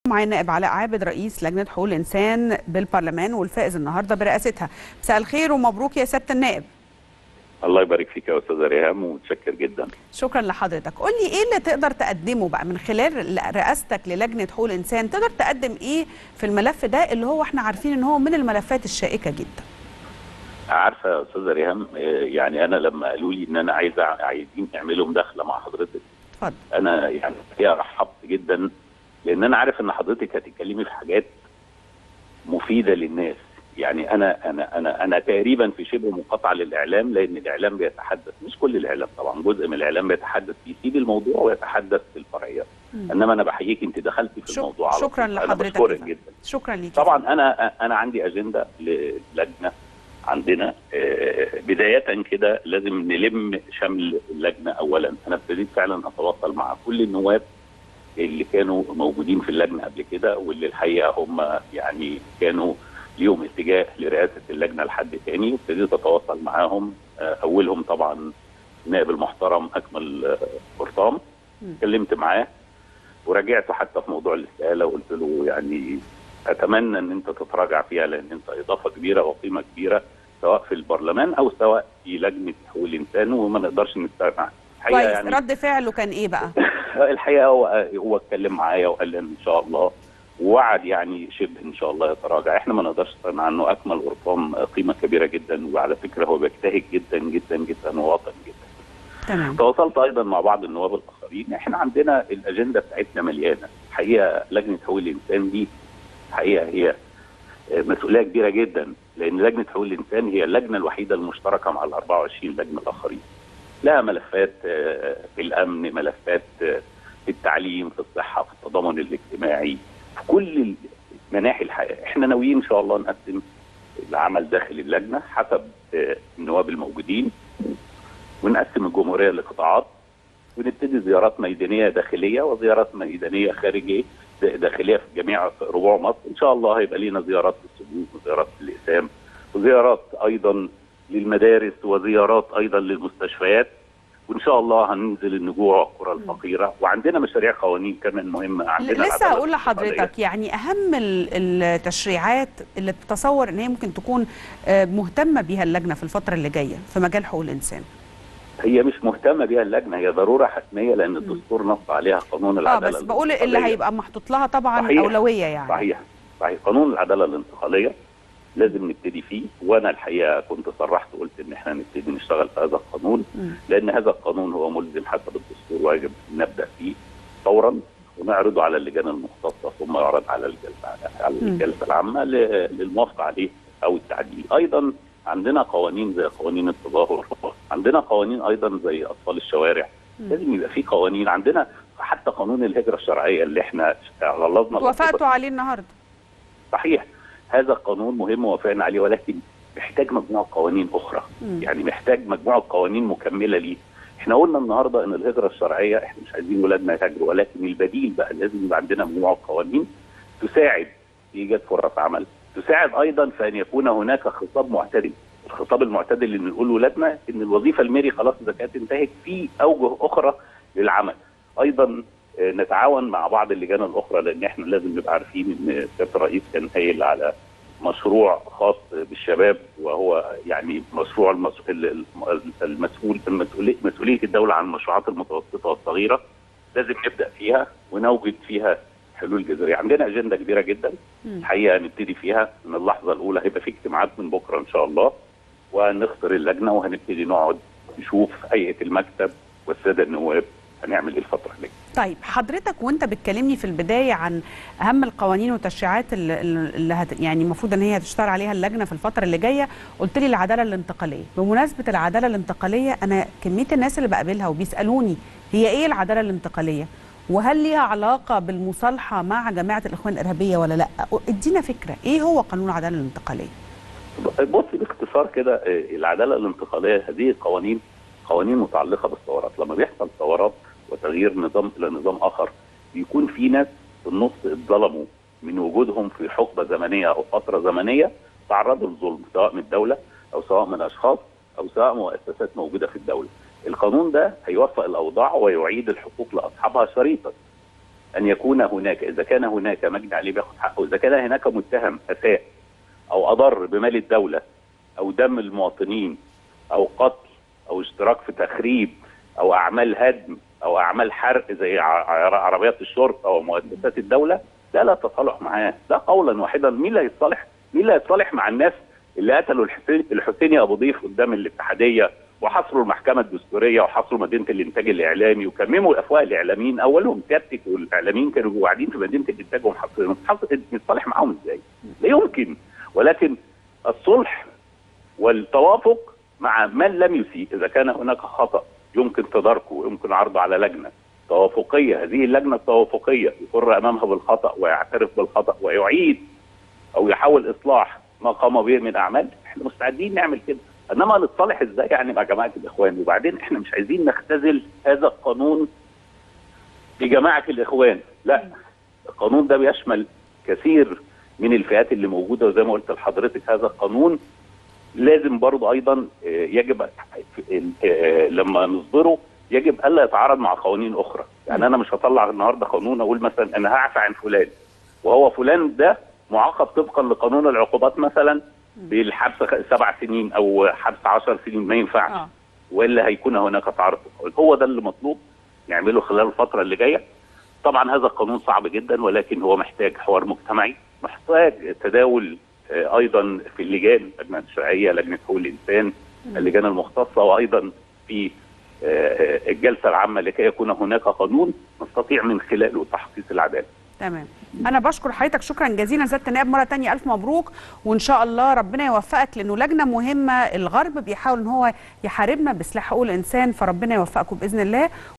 معايا النائب علاء عابد رئيس لجنه حقوق الانسان بالبرلمان والفائز النهارده برئاستها مساء الخير ومبروك يا سياده النائب الله يبارك فيك يا استاذه ريهام ومتشكر جدا شكرا لحضرتك قول لي ايه اللي تقدر تقدمه بقى من خلال رئاستك للجنه حقوق الانسان تقدر تقدم ايه في الملف ده اللي هو احنا عارفين ان هو من الملفات الشائكه جدا عارفه يا استاذه ريهام يعني انا لما قالوا لي ان انا عايز عايزين نعملوا مداخله مع حضرتك اتفضل انا يعني فيها رحبت جدا لان انا عارف ان حضرتك هتتكلمي في حاجات مفيده للناس يعني انا انا انا انا تقريبا في شبه مقاطعه للاعلام لان الاعلام بيتحدث مش كل الاعلام طبعا جزء من الاعلام بيتحدث بيسيب الموضوع ويتحدث في الفرعيات انما انا بحييك انت دخلتي في شك الموضوع على شكرا طول. أنا لحضرتك بشكرك يا جدا شكرا ليك طبعا انا انا عندي اجنده للجنه عندنا آه، بدايه كده لازم نلم شمل اللجنه اولا انا ابتديت فعلا اتواصل مع كل النواب اللي كانوا موجودين في اللجنه قبل كده واللي الحقيقه هم يعني كانوا ليهم اتجاه لرئاسه اللجنه لحد تاني وابتديت اتواصل معاهم آه، اولهم طبعا النائب المحترم اكمل آه، قرطام مم. اتكلمت معاه وراجعته حتى في موضوع الاستقاله وقلت له يعني اتمنى ان انت تتراجع فيها لان انت اضافه كبيره وقيمه كبيره سواء في البرلمان او سواء في لجنه حقوق الانسان وما نقدرش نستغنى عنها الحقيقه كويس يعني رد فعله كان ايه بقى الحقيقه هو هو اتكلم معايا وقال لي ان شاء الله ووعد يعني شبه ان شاء الله يتراجع احنا ما نقدرش نستغنى عنه اكمل ارقام قيمه كبيره جدا وعلى فكره هو بيجتهد جدا جدا جدا وواطن جدا تمام تواصلت ايضا مع بعض النواب الاخرين احنا عندنا الاجنده بتاعتنا مليانه الحقيقه لجنه حقوق الانسان دي الحقيقه هي مسؤوليه كبيره جدا لان لجنه حقوق الانسان هي اللجنه الوحيده المشتركه مع ال 24 لجنه الاخرين لها ملفات آه، في الامن ملفات آه، في التعليم في الصحه في التضامن الاجتماعي في كل مناحي الحياه احنا ناويين ان شاء الله نقسم العمل داخل اللجنه حسب آه، النواب الموجودين ونقسم الجمهوريه لقطاعات ونبتدي زيارات ميدانيه داخليه وزيارات ميدانيه خارجيه داخليه في جميع ربوع مصر ان شاء الله هيبقى لينا زيارات للسجون وزيارات للاقسام وزيارات ايضا للمدارس وزيارات ايضا للمستشفيات وان شاء الله هننزل النجوع والقرى الفقيره وعندنا مشاريع قوانين كمان مهمه عندنا لسه العدالة هقول الاقتصادية. لحضرتك يعني اهم ال- التشريعات اللي تتصور ان هي ممكن تكون آه، مهتمه بيها اللجنه في الفتره اللي جايه في مجال حقوق الانسان هي مش مهتمه بيها اللجنه هي ضروره حتميه لان الدستور نص عليها قانون اه العداله بس بقول اللي الانتقالية. هيبقى محطوط لها طبعا صحيح. اولويه يعني صحيح صحيح قانون العداله الانتقاليه لازم نبتدي فيه وانا الحقيقه كنت صرحت وقلت ان احنا نبتدي نشتغل في هذا القانون مم. لان هذا القانون هو ملزم حسب الدستور ويجب ان نبدا فيه فورا ونعرضه على اللجان المختصه ثم يعرض على الجلسه على مم. الجلسه العامه ل- للموافقه عليه او التعديل ايضا عندنا قوانين زي قوانين التظاهر عندنا قوانين ايضا زي اطفال الشوارع مم. لازم يبقى في قوانين عندنا حتى قانون الهجره الشرعيه اللي احنا غلظنا وافقتوا عليه النهارده صحيح هذا القانون مهم ووافقنا عليه ولكن محتاج مجموعه قوانين اخرى مم. يعني محتاج مجموعه قوانين مكمله ليه احنا قلنا النهارده ان الهجره الشرعيه احنا مش عايزين ولادنا يهاجروا ولكن البديل بقى لازم يبقى عندنا مجموعه قوانين تساعد في ايجاد فرص عمل تساعد ايضا في ان يكون هناك خطاب معتدل الخطاب المعتدل اللي نقول لاولادنا ان الوظيفه الميري خلاص اذا كانت انتهت في اوجه اخرى للعمل ايضا آه، نتعاون مع بعض اللجان الاخرى لان احنا لازم نبقى عارفين ان سياده الرئيس كان قايل على مشروع خاص بالشباب وهو يعني مشروع المس- ال- ال- المسؤول المسؤوليه مسؤوليه الدوله عن المشروعات المتوسطه والصغيره لازم نبدا فيها ونوجد فيها حلول جذريه عندنا اجنده كبيره جدا مم. الحقيقه هنبتدي فيها من اللحظه الاولى هيبقى في اجتماعات من بكره ان شاء الله وهنختار اللجنه وهنبتدي نقعد نشوف هيئه المكتب والساده النواب هنعمل ايه الفتره اللي جايه طيب حضرتك وانت بتكلمني في البدايه عن اهم القوانين والتشريعات اللي, اللي هت يعني المفروض ان هي هتشتغل عليها اللجنه في الفتره اللي جايه قلت لي العداله الانتقاليه بمناسبه العداله الانتقاليه انا كميه الناس اللي بقابلها وبيسالوني هي ايه العداله الانتقاليه وهل ليها علاقه بالمصالحه مع جماعه الاخوان الارهابيه ولا لا ادينا فكره ايه هو قانون العداله الانتقاليه بص باختصار كده آه، العداله الانتقاليه هذه قوانين قوانين متعلقه بالثورات لما بيحصل ثورات وتغيير نظام الى نظام اخر بيكون في ناس في النص اتظلموا من وجودهم في حقبه زمنيه او فتره زمنيه تعرضوا للظلم سواء من الدوله او سواء من اشخاص او سواء مؤسسات موجوده في الدوله. القانون ده هيوفق الاوضاع ويعيد الحقوق لاصحابها شريطا. ان يكون هناك اذا كان هناك مجني عليه بياخد حقه اذا كان هناك متهم اساء او اضر بمال الدوله او دم المواطنين او قتل او اشتراك في تخريب او اعمال هدم او اعمال حرق زي ع- عربيات الشرطه ومؤسسات الدوله لا لا تصالح معاه لا قولا واحدا مين اللي هيتصالح مين اللي هيتصالح مع الناس اللي قتلوا الحسين الحسيني ابو ضيف قدام الاتحاديه وحصروا المحكمه الدستوريه وحصروا مدينه الانتاج الاعلامي وكمموا الافواه الاعلاميين اولهم سيادتك والاعلاميين كانوا قاعدين في مدينه الانتاج ومحصرين نتصالح معاهم ازاي؟ لا يمكن ولكن الصلح والتوافق مع من لم يسيء اذا كان هناك خطا يمكن تداركه ويمكن عرضه على لجنه توافقيه هذه اللجنه التوافقيه يقر امامها بالخطا ويعترف بالخطا ويعيد او يحاول اصلاح ما قام به من اعمال احنا مستعدين نعمل كده انما نتصالح ازاي يعني مع جماعه الاخوان وبعدين احنا مش عايزين نختزل هذا القانون لجماعه الاخوان لا القانون ده بيشمل كثير من الفئات اللي موجوده وزي ما قلت لحضرتك هذا القانون لازم برضه ايضا آه، يجب آه، لما نصدره يجب الا يتعارض مع قوانين اخرى يعني انا مش هطلع النهارده قانون اقول مثلا انا هعفى عن فلان وهو فلان ده معاقب طبقا لقانون العقوبات مثلا بالحبس خ- سبع سنين او حبس عشر سنين ما ينفعش اه والا هيكون هناك تعارض هو ده اللي مطلوب نعمله خلال الفتره اللي جايه طبعا هذا القانون صعب جدا ولكن هو محتاج حوار مجتمعي محتاج تداول آه، ايضا في اللجان لجنه الشرعيه لجنه حقوق الانسان اللجان المختصه وايضا في آه، آه، الجلسه العامه لكي يكون هناك قانون نستطيع من خلاله تحقيق العداله تمام انا بشكر حضرتك شكرا جزيلا سياده النائب مره تانية الف مبروك وان شاء الله ربنا يوفقك لانه لجنه مهمه الغرب بيحاول ان هو يحاربنا بسلاح حقوق الانسان فربنا يوفقكم باذن الله